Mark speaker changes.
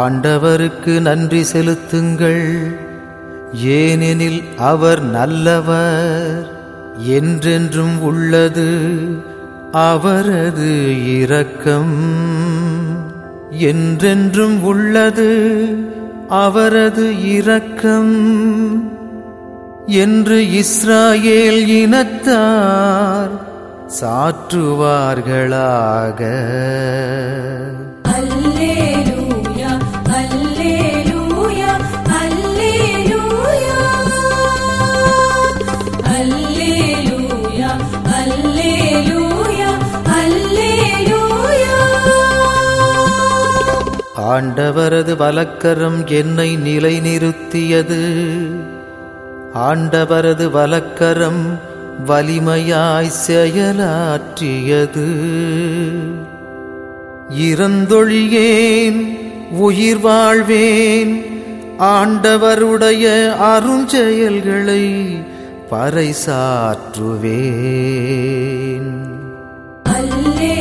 Speaker 1: ஆண்டவருக்கு நன்றி செலுத்துங்கள் ஏனெனில் அவர் நல்லவர் என்றென்றும் உள்ளது அவரது இரக்கம் என்றென்றும் உள்ளது அவரது இரக்கம் என்று இஸ்ராயேல் இனத்தார் சாற்றுவார்களாக
Speaker 2: அல்லேலூயா அல்லேலூயா அல்லேலூயா அல்லேலூயா அல்லேலூயா அல்லேலூயா
Speaker 1: ஆண்டவரது வலக்கரம் என்னை நிலைநிறுத்தியது ஆண்டவரது வலக்கரம் வலிமையாய் செயலாற்றியது இறந்தொழியேன் உயிர் வாழ்வேன் ஆண்டவருடைய அருஞ்செயல்களை பறைசாற்றுவேன்
Speaker 2: அல்லேலூயா